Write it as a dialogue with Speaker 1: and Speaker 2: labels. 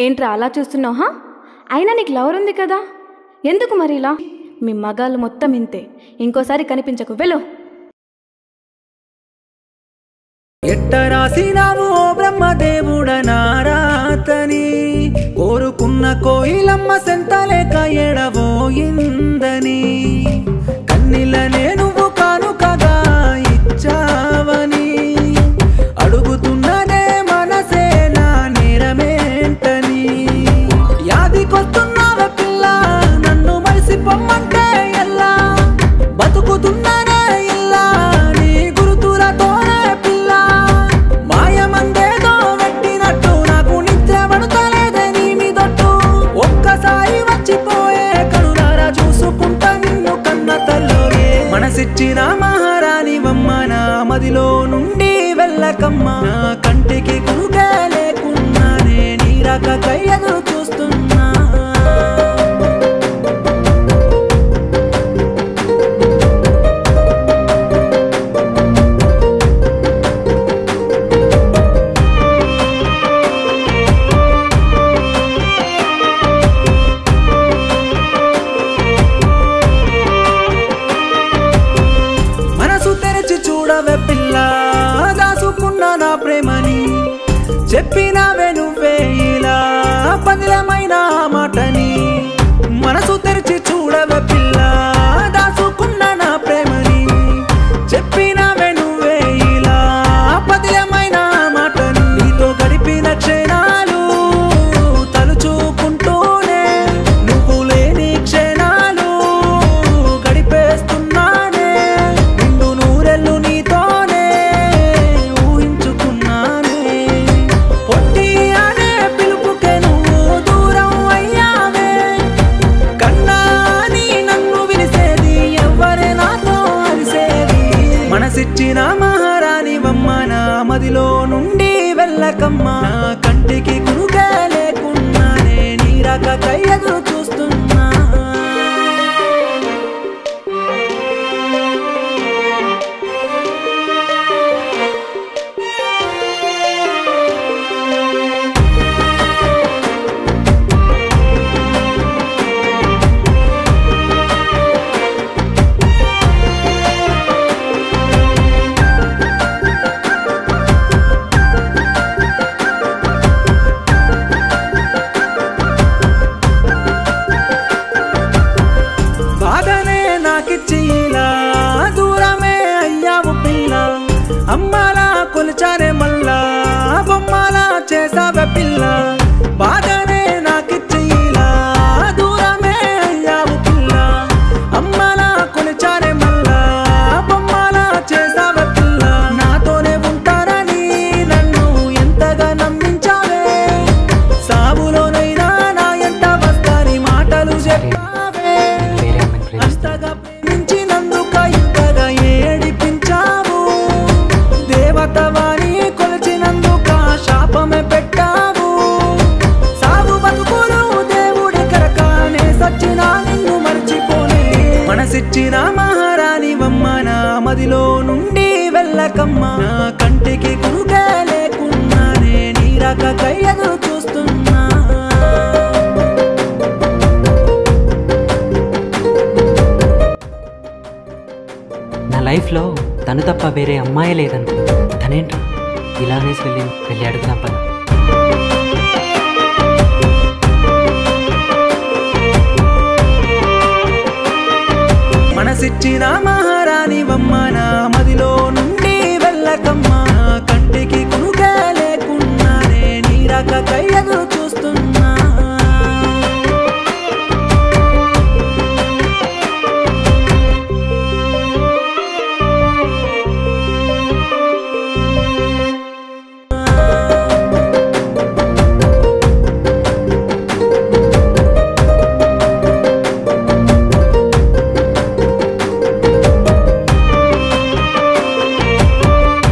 Speaker 1: ఏంట్రా అలా చూస్తున్నావు హా అయినా నీకు లవర్ ఉంది కదా ఎందుకు మరి ఇలా మీ మగాళ్ళు మొత్తం ఇంతే ఇంకోసారి కనిపించకు వెళ్ళు
Speaker 2: ఎట్ట రాసినావు ఓ బ్రహ్మదేవుడ నారాతని కోరుకున్న కోయిలమ్మ సెంతలేక ఎడబోయిందని కన్నిలనే నువ్వు కానుకగా ఇచ్చావని అడుగుతున్ననే మనసే నా నేరమేంటని యాదికొస్తున్నావ పిల్ల నన్ను మరిసిపోమ్మంటే ఎల్లా బతుకుతున్నానే ఇల్లా నీ గురుతులతోనే పిల్ల మాయమందేదో పెట్టినట్టు నాకు నిద్ర పడతలేదే నీ మీదట్టు ఒక్కసారి వచ్చిపోయే కనులారా చూసుకుంటా నిన్ను కన్న తల్లోనే మనసిచ్చిన మహారాణి వమ్మ నా మదిలో నుండి వెళ్ళకమ్మ నా కంటికి కురుగే లేకున్నానే నీ రకకై ఎదురు చూస్తున్నా మనసు తెరిచి చూడవే పిల్ల దాసుకున్న నా ప్రేమని చెప్పినావే నువ్వే ఇలా పదిలమైన మాటని మనసు తెరిచి చూడవే పిల్ల దాసుకున్న నా ప్రేమని చెప్పినావే నువ్వే ఇలా పదిలమైన మాటని నీతో గడిపిన క్షణాలు తలుచుకుంటూనే నువ్వు లేని క్షణాలు గడిపేస్తున్నానే నిండు నూరెళ్ళు నీతోనే ఊహించుకున్నానే పొట్టి అనే పిలుపుకే నువ్వు దూరం అయ్యావే కన్నా నీ నన్ను విలిసేది ఎవ్వరే నాతో అరిసేది మనసిచ్చిన మహారాణి వమ్మ నా మదిలో నుండి వెళ్ళకమ్మ నా కంటికి కురుగా లేకున్నానే నీ రకకై ఎదురు చూస్తున్నా బాధనే నాకిచ్చి ఇలా దూరమే అయ్యావు పిల్ల అమ్మాలా కొలిచానే మళ్ళా బొమ్మలా చేసావే పిల్ల బాధనే నాకిచ్చి ఇలా దూరమే అయ్యావు పిల్ల అమ్మాలా కొలిచానే మళ్ళా బొమ్మలా చేసావే పిల్ల నాతోనే ఉంటానని నన్ను ఎంతగా నమ్మించావే సాగులోనైనా నా ఎంట వస్తాని మాటలు చెప్పావే
Speaker 3: వేరే అమ్మాయిని ప్రేమిస్తాను
Speaker 2: అంతగా ప్రేమించినందుక ఇంతగా ఏడిపించావు దేవతవాణి కొలిచినందుక శాపమే పెట్టావు సాగు బతుకులు దేవుడి కరకానే సచ్చినా నిన్ను మర్చిపోనే మనసిచ్చిన మహారాణి వమ్మ నా మదిలో నుండి వెళ్ళకమ్మ నా కంటికి కురుగా లేకున్నానే నీ రకకై ఎదురు చూస్తున్నా
Speaker 3: నా లైఫ్లో తను తప్ప వేరే అమ్మాయి లేదనుకో తనేంటో ఇలా అనేసి వెళ్ళి వెళ్ళి అడుగుదాం పద
Speaker 2: మనసిచ్చిన మహారాణి వమ్మ నా మదిలో నుండి